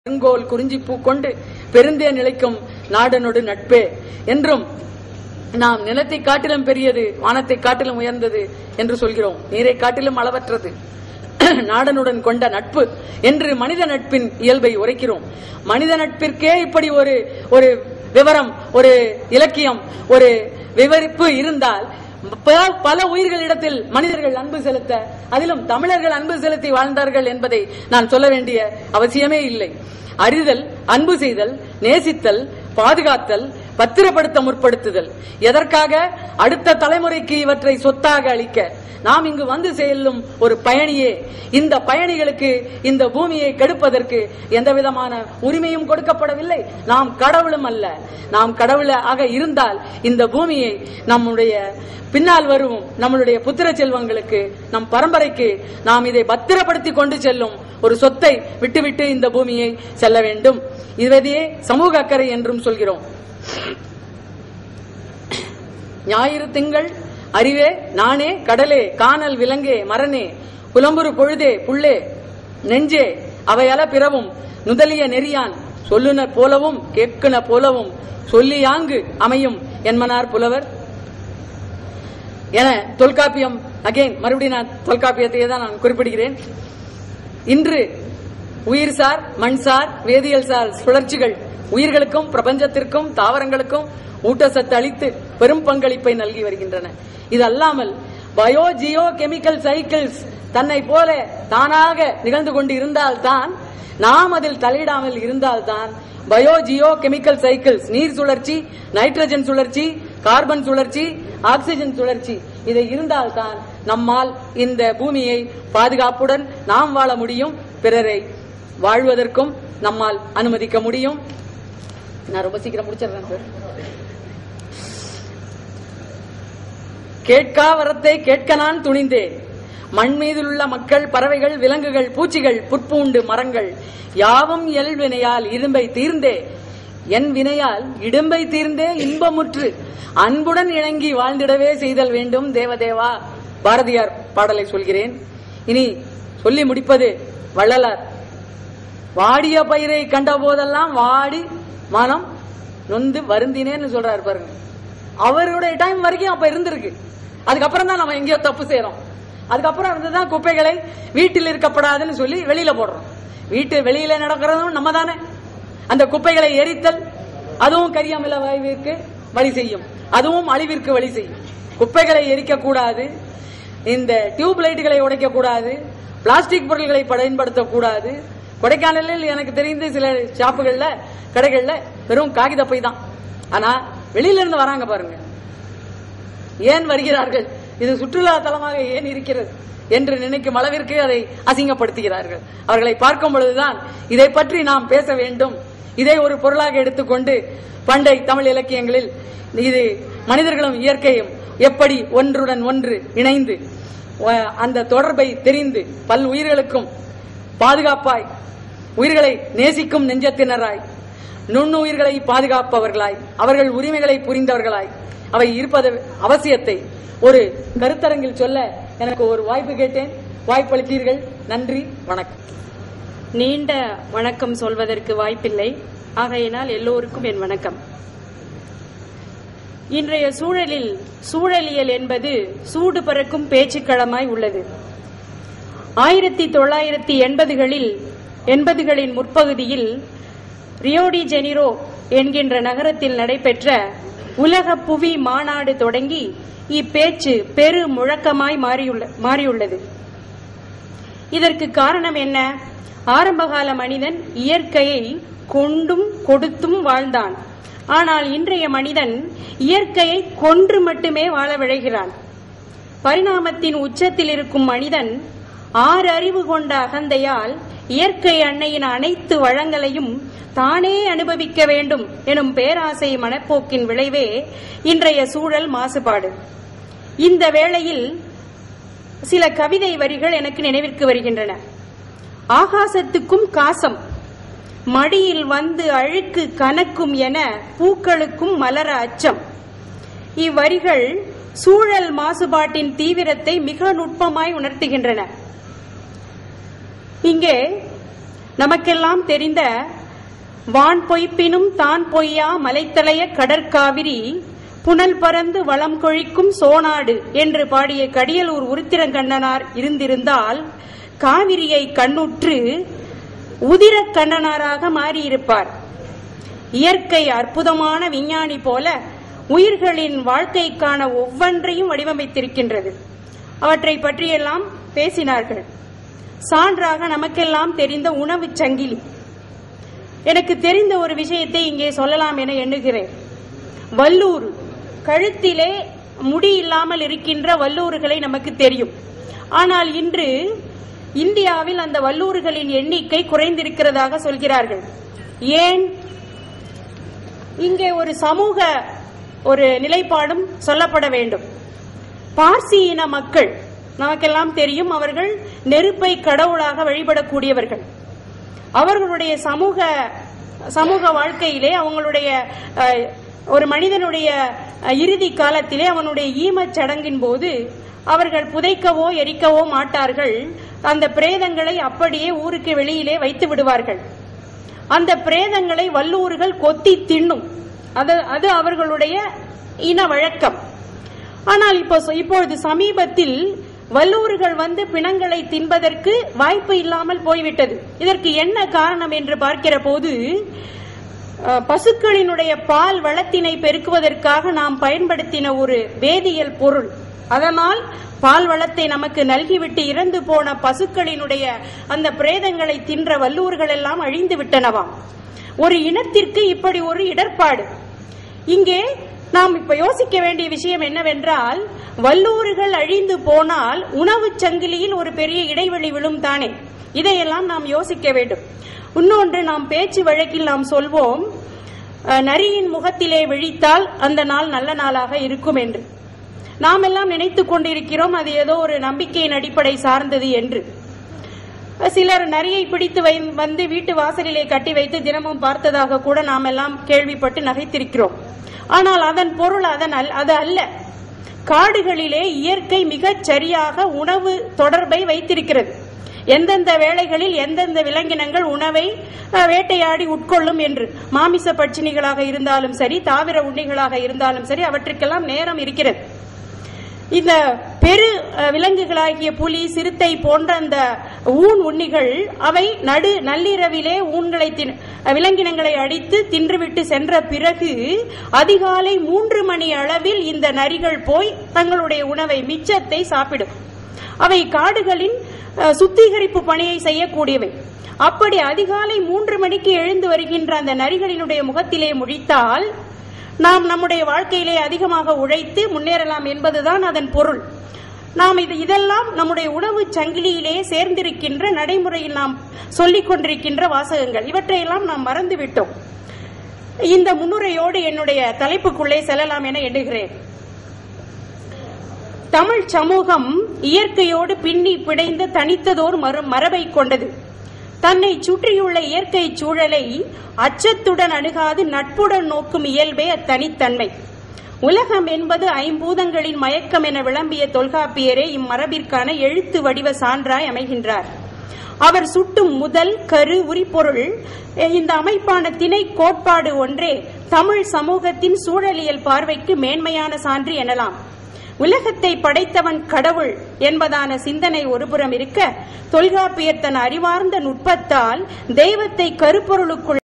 செங்கோல் குறிஞ்சி பூ கொண்டு பெருந்தே நிலைக்கும் நாடனொடு நட்பே என்றும் நாம் நிலத்தை காட்டிலும் பெரியது வானத்தை காட்டிலும் உயர்ந்தது என்று சொல்கிறோம் நீரை காட்டிலும் அளவற்றது நாடனுடன் கொண்ட நட்பு என்று மனித நட்பின் இயல்பை உரைக்கிறோம் மனித நட்பிற்கே இப்படி ஒரு ஒரு விவரம் ஒரு இலக்கியம் ஒரு விவரிப்பு இருந்தால் பல- பல உயிர்களிடத்தில் மனிதர்கள் அன்பு செலுத்த அதிலும் தமிழர்கள் அன்பு செலுத்தி வாழ்ந்தார்கள் என்பதை நான் சொல்ல வேண்டிய அவசியமே இல்லை அறிதல் அன்பு செய்தல் நேசித்தல் பாதுகாத்தல் பத்திரப்படுத்த முற்படுத்துதல் எதற்காக அடுத்த தலைமுறைக்கு இவற்றை சொத்தாக அளிக்க நாம் இங்கு வந்து செல்லும் ஒரு பயணியே இந்த பயணிகளுக்கு இந்த பூமியை கெடுப்பதற்கு எந்த விதமான உரிமையும் கொடுக்கப்படவில்லை நாம் கடவுளும் அல்ல நாம் கடவுளாக இருந்தால் இந்த பூமியை நம்முடைய பின்னால் வரும் நம்மளுடைய புத்திர செல்வங்களுக்கு நம் பரம்பரைக்கு நாம் இதை பத்திரப்படுத்தி கொண்டு செல்லும் ஒரு சொத்தை விட்டுவிட்டு இந்த பூமியை செல்ல வேண்டும் இதுவதையே சமூக அக்கறை என்றும் சொல்கிறோம் ஞாயிறு திங்கள் அறிவே நானே கடலே காணல் விலங்கே மரனே புலம்புறு பொழுதே புள்ளே நெஞ்சே அவையல பிறவும் நுதலிய நெறியான் சொல்லுனர் போலவும் கேட்குன போலவும் சொல்லியாங்கு அமையும் என்மனார் புலவர் என தொல்காப்பியம் அகைன் மறுபடியும் நான் தொல்காப்பியத்தையே தான் நான் குறிப்பிடுகிறேன் இன்று உயிர்சார் மண்சார் வேதியியல் சார் சுழற்சிகள் உயிர்களுக்கும் பிரபஞ்சத்திற்கும் தாவரங்களுக்கும் ஊட்டச்சத்து அளித்து பெரும் பங்களிப்பை நல்கி வருகின்றன இது அல்லாமல் பயோ ஜியோ கெமிக்கல் சைக்கிள்ஸ் தன்னை போல தானாக நிகழ்ந்து கொண்டு இருந்தால்தான் நாம் அதில் தலையிடாமல் இருந்தால்தான் பயோ ஜியோ கெமிக்கல் சைக்கிள்ஸ் நீர் சுழற்சி நைட்ரஜன் சுழற்சி கார்பன் சுழற்சி ஆக்சிஜன் சுழற்சி இதை இருந்தால்தான் நம்மால் இந்த பூமியை பாதுகாப்புடன் நாம் வாழ முடியும் பிறரை வாழ்வதற்கும் நம்மால் அனுமதிக்க முடியும் நான் ரொம்ப சீக்கிரம் முடிச்சிடுறேன் சார் கேட்கா வரத்தை கேட்க நான் துணிந்தேன் மண் மீதிலுள்ள மக்கள் பறவைகள் விலங்குகள் பூச்சிகள் புற்பூண்டு மரங்கள் யாவும் எல் வினையால் இரும்பை தீர்ந்தே என் வினையால் இடும்பை தீர்ந்தே இன்பமுற்று அன்புடன் இணங்கி வாழ்ந்திடவே செய்தல் வேண்டும் தேவதேவா பாரதியார் பாடலை சொல்கிறேன் இனி சொல்லி முடிப்பது வள்ளலார் வாடிய பயிரை கண்ட போதெல்லாம் வாடி மனம் நொந்து வருந்தினேன்னு சொல்றாரு பாருங்க அவருடைய டைம் வரைக்கும் அப்ப இருந்திருக்கு அதுக்கப்புறம் தான் நம்ம எங்கேயோ தப்பு செய்யறோம் அதுக்கப்புறம் இருந்துதான் குப்பைகளை வீட்டில் இருக்கப்படாதுன்னு சொல்லி வெளியில போடுறோம் வீட்டு வெளியில நடக்கிறதும் நம்ம தானே அந்த குப்பைகளை எரித்தல் அதுவும் கரியமில வாயுவிற்கு வழி செய்யும் அதுவும் அழிவிற்கு வழி செய்யும் குப்பைகளை எரிக்க கூடாது இந்த டியூப் லைட்டுகளை உடைக்க கூடாது பிளாஸ்டிக் பொருட்களை பயன்படுத்தக்கூடாது கொடைக்கானலில் எனக்கு தெரிந்து சில ஷாப்புகள்ல கடைகள்ல வெறும் காகித பை தான் ஆனா வெளியில இருந்து வராங்க பாருங்க ஏன் வருகிறார்கள் இது சுற்றுலா தலமாக ஏன் இருக்கிறது என்று நினைக்கும் அளவிற்கு அதை அசிங்கப்படுத்துகிறார்கள் அவர்களை பார்க்கும் பொழுதுதான் இதை பற்றி நாம் பேச வேண்டும் இதை ஒரு பொருளாக எடுத்துக்கொண்டு பண்டை தமிழ் இலக்கியங்களில் இது மனிதர்களும் இயற்கையும் எப்படி ஒன்றுடன் ஒன்று இணைந்து அஹ், அந்த தொடர்பை தெரிந்து பல் உயிர்களுக்கும் பாதுகாப்பாய் உயிர்களை நேசிக்கும் நெஞ்சத்தினராய் நுண்ணுயிர்களை பாதுகாப்பவர்களாய் அவர்கள் உரிமைகளை புரிந்தவர்களாய் அவை இருப்பது அவசியத்தை ஒரு கருத்தரங்கில் சொல்ல எனக்கு ஒரு வாய்ப்பு கேட்டேன் வாய்ப்பளித்தீர்கள் நன்றி வணக்கம் நீண்ட வணக்கம் சொல்வதற்கு வாய்ப்பில்லை ஆகையினால் எல்லோருக்கும் என் வணக்கம் இன்றைய சூழலில் சூழலியல் என்பது சூடு பறக்கும் பேச்சுக்களமாய் உள்ளது ஆயிரத்தி தொள்ளாயிரத்தி எண்பதுகளில் எண்பதுகளின் முற்பகுதியில் ரியோடி ஜெனிரோ என்கின்ற நகரத்தில் நடைபெற்ற உலக புவி மாநாடு தொடங்கி இப்பேச்சு பெரு முழக்கமாய் மாறியுள்ள மாறியுள்ளது இதற்கு காரணம் என்ன ஆரம்பகால மனிதன் இயற்கையை கொண்டும் கொடுத்தும் வாழ்ந்தான் ஆனால் இன்றைய மனிதன் இயற்கையை கொன்று மட்டுமே வாழ விழைகிறான் பரிணாமத்தின் உச்சத்தில் இருக்கும் மனிதன் ஆறு அறிவு கொண்ட அகந்தையால் இயற்கை அன்னையின் அனைத்து வளங்களையும் தானே அனுபவிக்க வேண்டும் எனும் பேராசை மனப்போக்கின் விளைவே இன்றைய சூழல் மாசுபாடு இந்த வேளையில் சில கவிதை வரிகள் எனக்கு நினைவிற்கு வருகின்றன ஆகாசத்துக்கும் காசம் மடியில் வந்து அழுக்கு கனக்கும் என பூக்களுக்கும் மலர அச்சம் இவ்வரிகள் சூழல் மாசுபாட்டின் தீவிரத்தை மிக நுட்பமாய் உணர்த்துகின்றன இங்கே நமக்கெல்லாம் தெரிந்த வான் பொய்ப்பினும் தான் பொய்யா மலைத்தலைய கடற்காவிரி புனல் பறந்து வளம் கொழிக்கும் சோனாடு என்று பாடிய கடியலூர் உருத்திரங்கண்ணனார் இருந்திருந்தால் காவிரியை கண்ணுற்று உதிரக் கண்ணனாராக மாறியிருப்பார் இயற்கை அற்புதமான விஞ்ஞானி போல உயிர்களின் வாழ்க்கைக்கான ஒவ்வொன்றையும் வடிவமைத்திருக்கின்றது அவற்றை பற்றியெல்லாம் பேசினார்கள் சான்றாக நமக்கெல்லாம் தெரிந்த உணவு சங்கிலி எனக்கு தெரிந்த ஒரு விஷயத்தை இங்கே சொல்லலாம் என எண்ணுகிறேன் வல்லூர் கழுத்திலே முடி இல்லாமல் இருக்கின்ற வல்லூறுகளை நமக்கு தெரியும் ஆனால் இன்று இந்தியாவில் அந்த வல்லூறுகளின் எண்ணிக்கை குறைந்திருக்கிறதாக சொல்கிறார்கள் ஏன் இங்கே ஒரு சமூக ஒரு நிலைப்பாடும் சொல்லப்பட வேண்டும் பார்சி இன மக்கள் நமக்கெல்லாம் தெரியும் அவர்கள் நெருப்பை கடவுளாக வழிபடக்கூடியவர்கள் அவர்களுடைய சமூக சமூக வாழ்க்கையிலே அவங்களுடைய அஹ், ஒரு மனிதனுடைய அஹ், இறுதி காலத்திலே அவனுடைய ஈமச் சடங்கின் போது அவர்கள் புதைக்கவோ எரிக்கவோ மாட்டார்கள் அந்த பிரேதங்களை அப்படியே ஊருக்கு வெளியிலே வைத்து விடுவார்கள் அந்த பிரேதங்களை வல்லூர்கள் கொத்தி தின்னும் அது அது அவர்களுடைய இன வழக்கம் ஆனால் இப்போ இப்பொழுது சமீபத்தில் வல்லூர்கள் வந்து பிணங்களை தின்பதற்கு வாய்ப்பு இல்லாமல் போய்விட்டது இதற்கு என்ன காரணம் என்று பார்க்கிற போது அஹ், பசுக்களினுடைய பால் வளத்தினை பெருக்குவதற்காக நாம் பயன்படுத்தின ஒரு வேதியியல் பொருள் அதனால் பால் வளத்தை நமக்கு நல்கிவிட்டு இறந்து போன பசுக்களினுடைய அந்த பிரேதங்களை தின்ற வல்லூர்கள் எல்லாம் அழிந்து விட்டனவாம் ஒரு இனத்திற்கு இப்படி ஒரு இடர்பாடு இங்கே நாம் இப்ப யோசிக்க வேண்டிய விஷயம் என்னவென்றால் வல்லூறுகள் அழிந்து போனால் உணவுச் சங்கிலியில் ஒரு பெரிய இடைவெளி விழும் தானே இதையெல்லாம் நாம் யோசிக்க வேண்டும் இன்னொன்று நாம் பேச்சு வழக்கில் நாம் சொல்வோம் அஹ், நரியின் முகத்திலே விழித்தால் அந்த நாள் நல்ல நாளாக இருக்கும் என்று நாம் எல்லாம் நினைத்துக் கொண்டிருக்கிறோம் அது ஏதோ ஒரு நம்பிக்கையின் அடிப்படை சார்ந்தது என்று சிலர் நரியை பிடித்து வை- வந்து வீட்டு வாசலிலே கட்டி வைத்து தினமும் பார்த்ததாக கூட நாம் எல்லாம் கேள்விப்பட்டு நகைத்திருக்கிறோம் ஆனால் அதன் பொருள் அதன் அல்- அது அல்ல காடுகளிலே இயற்கை மிகச் சரியாக உணவு தொடர்பை வைத்திருக்கிறது எந்தெந்த வேளைகளில் எந்தெந்த விலங்கினங்கள் உணவை அஹ், வேட்டையாடி உட்கொள்ளும் என்று மாமிச பட்சினிகளாக இருந்தாலும் சரி தாவர உண்ணிகளாக இருந்தாலும் சரி அவற்றுக்கெல்லாம் நேரம் இருக்கிறது இந்த பெரு அஹ், விலங்குகளாகிய புலி சிறுத்தை போன்ற அந்த ஊன் உண்ணிகள் அவை நடு நள்ளிரவிலே ஊன்களை தின் அஹ், விலங்கினங்களை அடித்து தின்றுவிட்டு சென்ற பிறகு அதிகாலை மூன்று மணி அளவில் இந்த நரிகள் போய் தங்களுடைய உணவை மிச்சத்தை சாப்பிடும் அவை காடுகளின் அஹ், சுத்திகரிப்பு பணியை செய்யக்கூடியவை அப்படி அதிகாலை மூன்று மணிக்கு எழுந்து வருகின்ற அந்த நரிகளினுடைய முகத்திலே முழித்தால் நாம் நம்முடைய வாழ்க்கையிலே அதிகமாக உழைத்து முன்னேறலாம் என்பதுதான் அதன் பொருள் நாம் இது இதெல்லாம் நம்முடைய உணவு சங்கிலியிலே சேர்ந்திருக்கின்ற நடைமுறையில் நாம் சொல்லிக் கொண்டிருக்கின்ற வாசகங்கள் இவற்றையெல்லாம் நாம் மறந்துவிட்டோம் இந்த முன்னுரையோடு என்னுடைய தலைப்புக்குள்ளே செல்லலாம் என எண்ணுகிறேன் தமிழ் சமூகம் இயற்கையோடு பின்னி பிணைந்த தனித்ததோர் மறு மரபை கொண்டது தன்னை சுற்றியுள்ள இயற்கை சூழலை அச்சத்துடன் அணுகாது நட்புடன் நோக்கும் இயல்பே அத்தனித்தன்மை உலகம் என்பது ஐம்பூதங்களின் மயக்கம் என விளம்பிய தொல்காப்பியரே இம்மரபிற்கான எழுத்து வடிவ சான்றாய் அமைகின்றார் அவர் சுட்டும் முதல் கரு உரிப்பொருள் அஹ், இந்த அமைப்பான திணை கோட்பாடு ஒன்றே தமிழ் சமூகத்தின் சூழலியல் பார்வைக்கு மேன்மையான சான்று எனலாம் உலகத்தை படைத்தவன் கடவுள் என்பதான சிந்தனை ஒருபுறம் இருக்க தொல்காப்பியர் தன் அறிவார்ந்த நுட்பத்தால் தெய்வத்தை கருப்பொருளுக்குள்